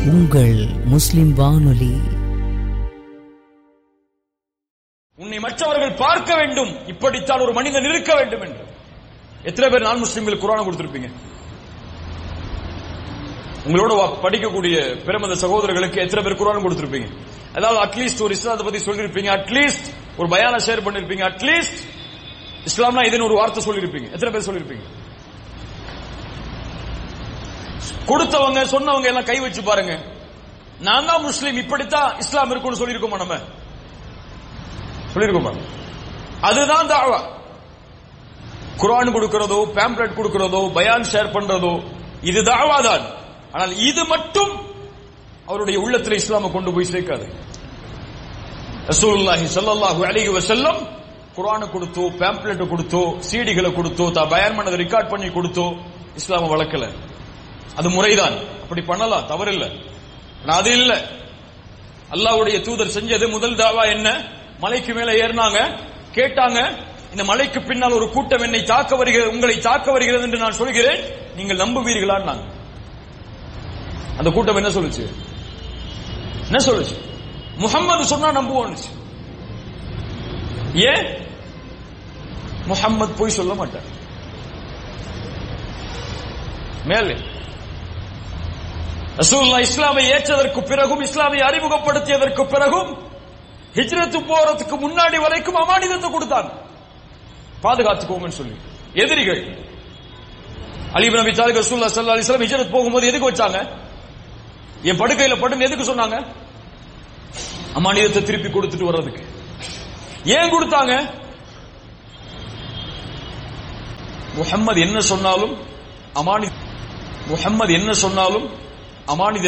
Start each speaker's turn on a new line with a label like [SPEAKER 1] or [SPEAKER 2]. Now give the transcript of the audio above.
[SPEAKER 1] உங்கள் முஸ்லிம் வானொலி
[SPEAKER 2] உன்னை மற்றவர்கள் பார்க்க வேண்டும் இப்படித்தான் ஒரு மனிதன் இருக்க வேண்டும் என்று எத்தனை பேர் நான் முஸ்லிம்களுக்கு குரான கொடுத்திருப்பீங்க உங்களோட வா- படிக்கக்கூடிய பிரமத சகோதரர்களுக்கு எத்தனை பேர் குரான் கொடுத்திருப்பீங்க அதாவது அட்லீஸ்ட் ஒரு இஸ்லாத்தை பத்தி சொல்லிருப்பீங்க அட்லீஸ்ட் ஒரு பயான ஷேர் பண்ணிருப்பீங்க அட்லீஸ்ட் இஸ்லாம்னா இதுன்னு ஒரு வார்த்தை சொல்லிருப்பீங்க எத்தனை பேர் சொல்லிருப்பீங்க கொடுத்தவங்க சொன்னவங்க எல்லாம் கை வச்சு பாருங்க நான் தான் முஸ்லீம் இப்படித்தான் இஸ்லாம் இருக்கும்னு சொல்லியிருக்கோமா நம்ம சொல்லியிருக்கோமா அதுதான் தாவா குர்ஆன் கொடுக்கிறதோ பேம்ப்ளெட் கொடுக்கிறதோ பயான் ஷேர் பண்றதோ இது தாவா தான் ஆனால் இது மட்டும் அவருடைய உள்ளத்தில் இஸ்லாமை கொண்டு போய் சேர்க்காது ரசூலுல்லாஹி ஸல்லல்லாஹு அலைஹி வஸல்லம் குர்ஆனை கொடுத்தோ பேம்ப்ளெட் கொடுத்தோ சீடிகளை கொடுத்தோ தா பயான் பண்ணதை ரெக்கார்ட் பண்ணி கொடுத்தோ இஸ்லாமை வளர்க்கல அது முறைதான் அப்படி பண்ணலாம் தவறில்ல ஆனா அது இல்ல அல்லாஹ்வுடைய தூதர் செஞ்சது முதல் தாவா என்ன மலைக்கு மேல ஏறினாங்க கேட்டாங்க இந்த மலைக்கு பின்னால் ஒரு கூட்டம் என்னை தாக்க வருகிறது உங்களை தாக்க வருகிறது என்று நான் சொல்கிறேன் நீங்கள் நம்புவீர்களான்னாங்க அந்த கூட்டம் என்ன சொல்லுச்சு என்ன சொல்லுச்சு முகம்மது சொன்னா நம்புவோம்னுச்சு ஏன் முஹம்மது போய் சொல்ல மாட்டார் மேலே ரசூலுல்லாஹ் இஸ்லாமை ஏற்றதற்கு பிறகும் இஸ்லாமை அறிமுகப்படுத்தியதற்கு பிறகும் ஹிஜ்ரத்து போறதுக்கு முன்னாடி வரைக்கும் அமானிதத்தை கொடுத்தாங்க பாதுகாத்துக்கோங்கன்னு சொல்லி எதிரிகள் அலிபன் நபி தாலிக் ரசூலுல்லாஹ் ஸல்லல்லாஹு அலைஹி வஸல்லம் ஹிஜ்ரத் போகும்போது எதுக்கு வச்சாங்க என் படுக்கையில படுன்னு எதுக்கு சொன்னாங்க அமானிதத்தை திருப்பி கொடுத்துட்டு வர்றதுக்கு ஏன் கொடுத்தாங்க முஹம்மது என்ன சொன்னாலும் அமானி முஹம்மது என்ன சொன்னாலும் அமானித